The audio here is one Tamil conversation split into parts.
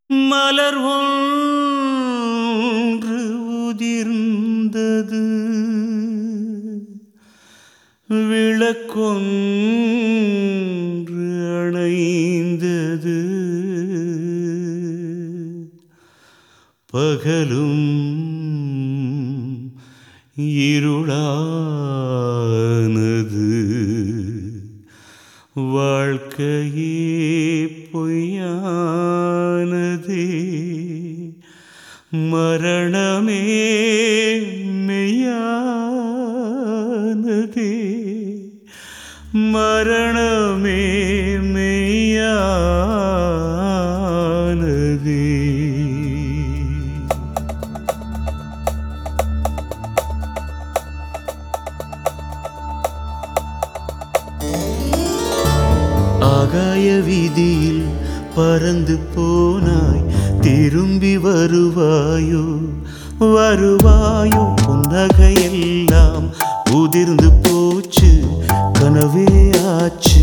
மலர் ஒன்று உதிர்ந்தது விளக்கொன்று அணைந்தது பகலும் இருளானது வாழ்க்கையே பொய்யானதே மரணமே மெய்யானதே மரணமே மெய்யானதே ஆகாய வீதியில் பறந்து போனாய் திரும்பி வருவாயோ வருவாயோ புன்னகையெல்லாம் உதிர்ந்து போச்சு கனவே ஆச்சு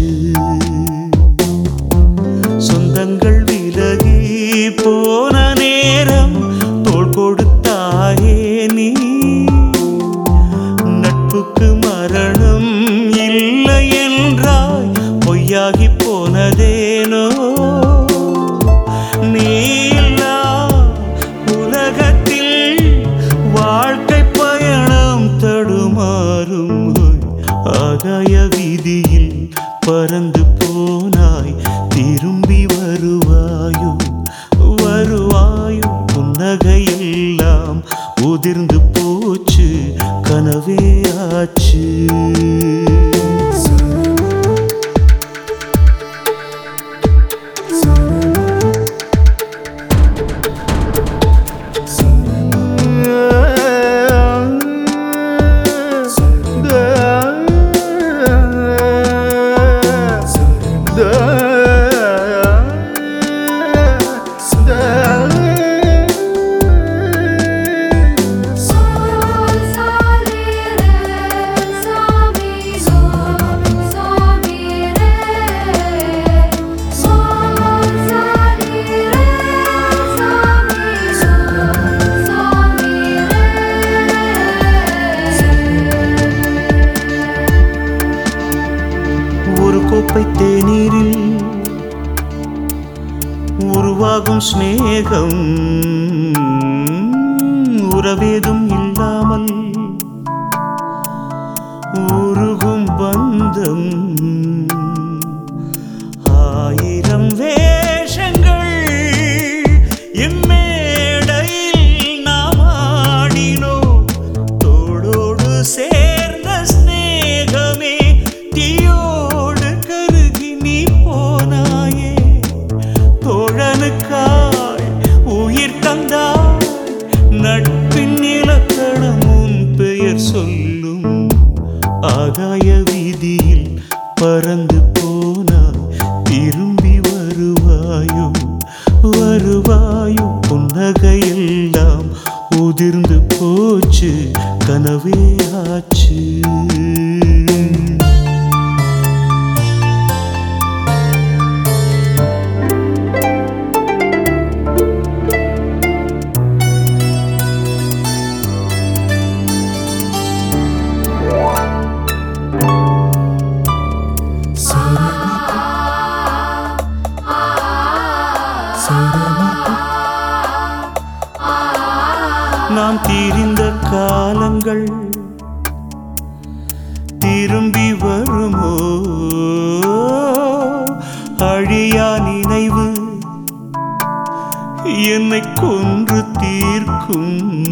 சொந்தங்கள் விலகி போன நேரம் தோள் கொடுத்தாயே நீ நட்புக்கு மரணம் இல்லை என்றாய் பொய்யாகி போனதேனோ நீ இல்லா உலகத்தில் வாழ்க்கை பயணம் தடுமாறும் ஆகாய வீதியில் பறந்து போனாய் திரும்பி வருவாயோ வருவாயோ புன்னகையெல்லாம் உதிர்ந்து போச்சு கனவே ஆச்சு Sol salire sami sol samire Sol salire sami sol samire ஒரு கோப்பை தேநீரில் உருவாகும் சிநேகம் உறவேதும் இல்லாமல் உருகும் பந்தம் ஆயிரம் வேஷங்கள் இம்மேடையில் நாம் ஆடினோம் தோளோடு சேர்ந்த சிநேகமே தீயோடு கருகி நீ போனாயே தோழனுக்காய் உயிர் தந்தாய் நட்பின் இலக்கணம் உன் பெயர் சொல்லும் ஆகாய வீதியில் பறந்து போனாய் திரும்பி வருவாயோ வருவாயோ புன்னகையெல்லாம் உதிர்ந்து போச்சு கனவே ஆச்சு நாம் தீரிந்த காலங்கள் திரும்பி வருமோ அழியா நினைவு என்னை கொன்று தீர்க்கும்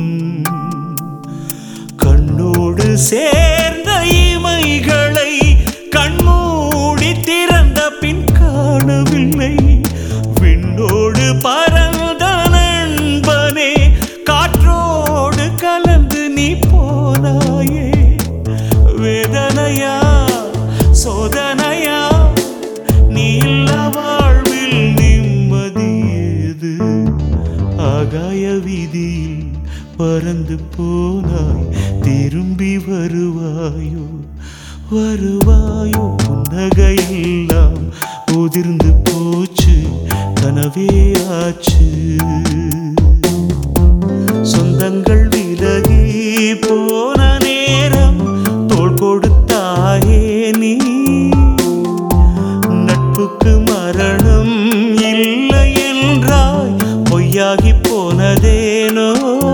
கண்ணோடு சேர்ந்த இமைகளை கண்மூடி திறந்த பின் காணவில்லை விண்ணோடு பறந்த நண்பனே காற்றோடு கலந்து நீ போனாயே வேதனையா சோதனையா நீ இல்ல வாழ்வில் நிம்மதியேது ஆகாய வீதியில் பறந்து போனாய் திரும்பி வருவாயோ வருவாயோ புன்னகையெல்லாம் உதிர்ந்து போச்சு கனவே ஆச்சு சொந்தங்கள் விலகி போன நேரம் தோள் கொடுத்தாயே நீ நட்புக்கு மரணம் இல்லை என்றாய் பொய்யாகி போனதேனோ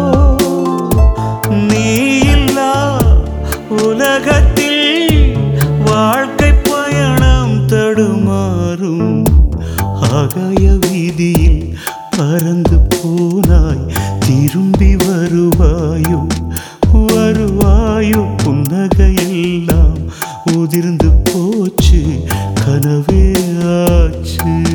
நீ இல்லா உலகத்தில் வாழ்க்கை பயணம் தடுமாறும் ஆகாய வீதியில் பறந்து போனாய் திரும்பி வருவாயோ வருவாயோ புன்னகையெல்லாம் உதிர்ந்து போச்சு கனவே ஆச்சு